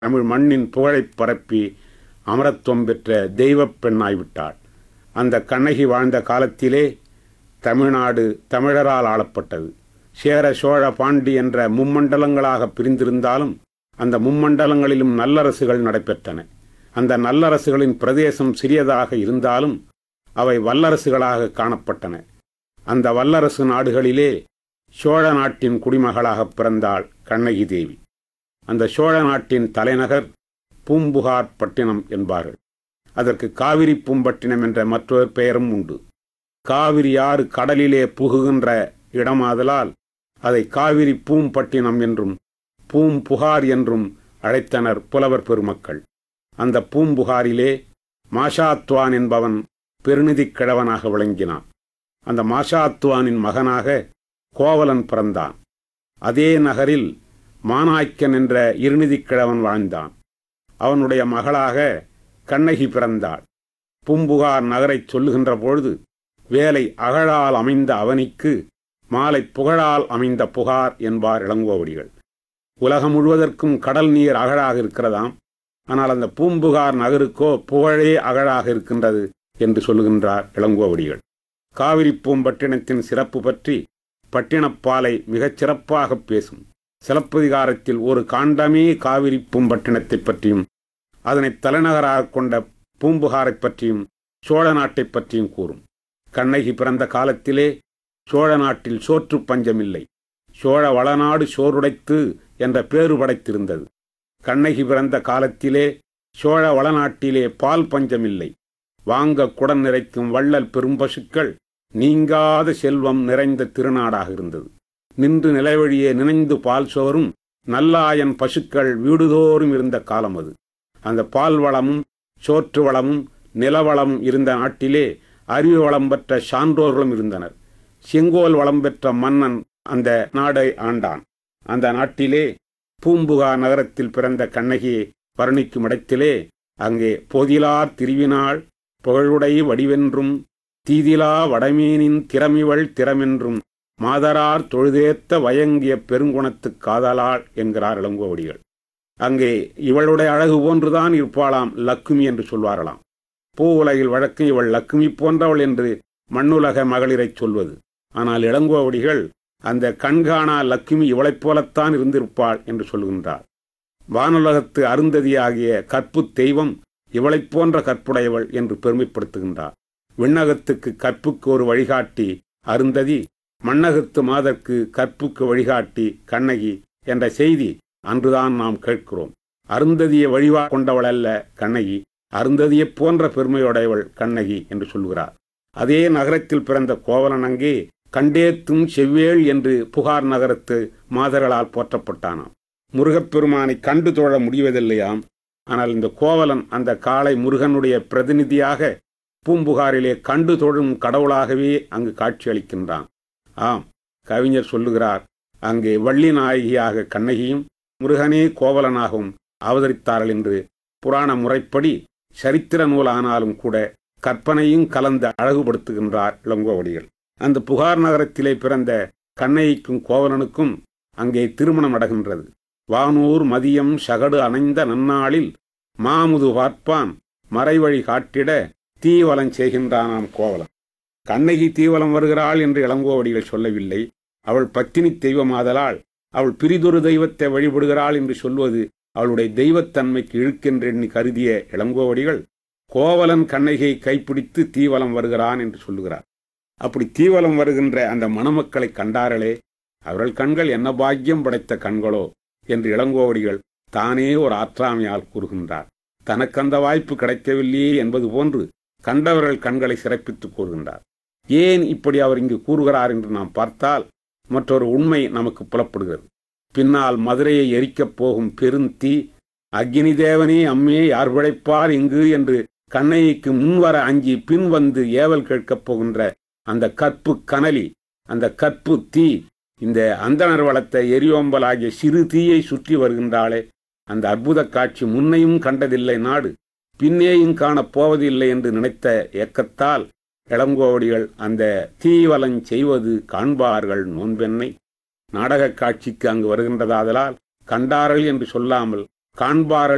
தமிழ் மண்ணின் புகழைப் பரப்பி அமரத்துவம் பெற்ற தெய்வப் பெண்ணாய்விட்டாள் அந்த கண்ணகி வாழ்ந்த காலத்திலே தமிழ்நாடு தமிழரால் ஆளப்பட்டது சேர சோழ பாண்டி என்ற மும்மண்டலங்களாக பிரிந்திருந்தாலும் அந்த மும்மண்டலங்களிலும் நல்லரசுகள் நடைபெற்றன அந்த நல்லரசுகளின் பிரதேசம் சிறியதாக இருந்தாலும் அவை வல்லரசுகளாக காணப்பட்டன அந்த வல்லரசு நாடுகளிலே சோழ நாட்டின் குடிமகளாக பிறந்தாள் கண்ணகி தேவி அந்த சோழ நாட்டின் தலைநகர் பூம்புகார் பட்டினம் என்பார்கள் அதற்கு காவிரி பூம்பட்டினம் என்ற மற்றொரு பெயரும் உண்டு காவிரி ஆறு கடலிலே புகுகின்ற இடமாதலால் அதை காவிரி பூம்பட்டினம் என்றும் பூம்புகார் என்றும் அழைத்தனர் புலவர் பெருமக்கள் அந்த பூம்புகாரிலே மாஷாத்வான் என்பவன் பெருநிதிக் கிழவனாக விளங்கினான் அந்த மாஷாத்வானின் மகனாக கோவலன் பிறந்தான் அதே நகரில் மானாய்க்கன் என்ற இருநிதிக் கிழவன் வாழ்ந்தான் அவனுடைய மகளாக கண்ணகி பிறந்தாள் பூம்புகார் நகரைச் சொல்லுகின்ற பொழுது வேலை அகழால் அமைந்த அவனிக்கு மாலை புகழால் அமைந்த புகார் என்பார் இளங்கோவடிகள் உலகம் முழுவதற்கும் கடல் நீர் அகழாக இருக்கிறதாம் ஆனால் அந்த பூம்புகார் நகருக்கோ புகழே அகழாக இருக்கின்றது என்று சொல்லுகின்றார் இளங்கோவடிகள் காவிரி பூம்பட்டினத்தின் சிறப்பு பற்றி பட்டினப்பாலை மிகச் சிறப்பாக பேசும் சிலப்பதிகாரத்தில் ஒரு காண்டமே காவிரி பூம்பட்டினத்தை பற்றியும் அதனை தலைநகராக கொண்ட பூம்புகாரைப் பற்றியும் சோழ நாட்டைப் பற்றியும் கூறும் கண்ணகி பிறந்த காலத்திலே சோழ நாட்டில் சோற்று பஞ்சமில்லை சோழ வளநாடு சோறுடைத்து என்ற பேறு படைத்திருந்தது கண்ணகி பிறந்த காலத்திலே சோழ வளநாட்டிலே பால் பஞ்சமில்லை வாங்க குடன் நிறைக்கும் வள்ளல் பெரும்பசுக்கள் நீங்காத செல்வம் நிறைந்த திருநாடாக இருந்தது நின்று நிலைவழியே நினைந்து பால் சோறும் நல்லாயன் பசுக்கள் வீடுதோறும் இருந்த காலம் அது அந்த பால் வளமும் சோற்று வளமும் நிலவளமும் இருந்த நாட்டிலே அறிவு வளம் பெற்ற சான்றோர்களும் இருந்தனர் செங்கோல் வளம் பெற்ற மன்னன் அந்த நாடை ஆண்டான் அந்த நாட்டிலே பூம்புகார் நகரத்தில் பிறந்த கண்ணகியை வர்ணிக்கும் இடத்திலே அங்கே போதிலார் திருவினாள் புகழுடை வடிவென்றும் தீதிலா வடமீனின் திறமிவள் திறமென்றும் மாதரார் தொழுதேத்த வயங்கிய பெருங்குணத்துக் காதலாள் என்கிறார் இளங்கோவடிகள் அங்கே இவளுடைய அழகு போன்றுதான் இருப்பாளாம் லக்குமி என்று சொல்வார்களாம் பூ உலகில் வழக்கம் இவள் லக்குமி போன்றவள் என்று மண்ணுலக மகளிரைச் சொல்வது ஆனால் இளங்கோவடிகள் அந்த கண்காணா லக்குமி இவளைப் போலத்தான் இருந்திருப்பாள் என்று சொல்கின்றார் வானுலகத்து அருந்ததியாகிய கற்பு தெய்வம் இவளைப் போன்ற கற்புடையவள் என்று பெருமைப்படுத்துகின்றார் விண்ணகத்துக்கு கற்புக்கு ஒரு வழிகாட்டி அருந்ததி மண்ணகத்து மாதற்கு கற்புக்கு வழிகாட்டி கண்ணகி என்ற செய்தி அன்றுதான் நாம் கேட்கிறோம் அருந்ததியை வழிவா கொண்டவள் அல்ல கண்ணகி அருந்ததியைப் போன்ற பெருமையுடையவள் கண்ணகி என்று சொல்கிறார் அதே நகரத்தில் பிறந்த கோவலன் அங்கே கண்டேத்தும் செவ்வேள் என்று புகார் நகரத்து மாதர்களால் போற்றப்பட்டானாம் முருகப்பெருமானை கண்டு தோழ முடிவதில்லையாம் ஆனால் இந்த கோவலன் அந்த காலை முருகனுடைய பிரதிநிதியாக பூம்புகாரிலே கண்டு தொழும் கடவுளாகவே அங்கு காட்சியளிக்கின்றான் ஆம் கவிஞர் சொல்லுகிறார் அங்கே வள்ளி நாயகியாக கண்ணகியும் முருகனே கோவலனாகவும் அவதரித்தார்கள் என்று புராண முறைப்படி சரித்திர நூலானாலும் கூட கற்பனையும் கலந்து அழகுபடுத்துகின்றார் இளங்கோவடிகள் அந்த புகார் நகரத்திலே பிறந்த கண்ணகிக்கும் கோவலனுக்கும் அங்கே திருமணம் நடக்கின்றது வானூர் மதியம் சகடு அணைந்த நன்னாளில் மாமுது பார்ப்பான் மறைவழி காட்டிட தீவலம் செய்கின்றானாம் கோவலன் கண்ணகி தீவலம் வருகிறாள் என்று இளங்கோவடிகள் சொல்லவில்லை அவள் பத்தினி தெய்வமாதலால் அவள் பிரிதொரு தெய்வத்தை வழிபடுகிறாள் என்று சொல்வது அவளுடைய தெய்வத்தன்மைக்கு இழுக்கென்றெண்ணி கருதிய இளங்கோவடிகள் கோவலன் கண்ணகியை கைப்பிடித்து தீவலம் வருகிறான் என்று சொல்லுகிறார் அப்படி தீவலம் வருகின்ற அந்த மணமக்களை கண்டார்களே அவர்கள் கண்கள் என்ன பாக்கியம் படைத்த கண்களோ என்று இளங்கோவடிகள் தானே ஒரு ஆற்றாமையால் கூறுகின்றார் தனக்கு அந்த வாய்ப்பு கிடைக்கவில்லையே என்பது போன்று கண்டவர்கள் கண்களை சிறப்பித்துக் கூறுகின்றார் ஏன் இப்படி அவர் இங்கு கூறுகிறார் என்று நாம் பார்த்தால் மற்றொரு உண்மை நமக்கு புலப்படுகிறது பின்னால் மதுரையை எரிக்கப் போகும் பெருந்தீ அக்னி தேவனே அம்மே யார் பிழைப்பார் இங்கு என்று கண்ணைக்கு முன்வர அஞ்சி பின் வந்து ஏவல் கேட்கப் போகின்ற அந்த கற்பு கனலி அந்த கற்பு தீ இந்த அந்தனர் வளர்த்த எரியோம்பல் ஆகிய சிறு தீயை சுற்றி வருகின்றாளே அந்த அற்புத காட்சி முன்னையும் கண்டதில்லை நாடு பின்னேயும் காணப் போவதில்லை என்று நினைத்த ஏக்கத்தால் இளங்கோவடிகள் அந்த தீவலன் செய்வது காண்பார்கள் நோன்பெண்ணை நாடகக் காட்சிக்கு அங்கு வருகின்றதாதலால் கண்டார்கள் என்று சொல்லாமல் காண்பார்கள்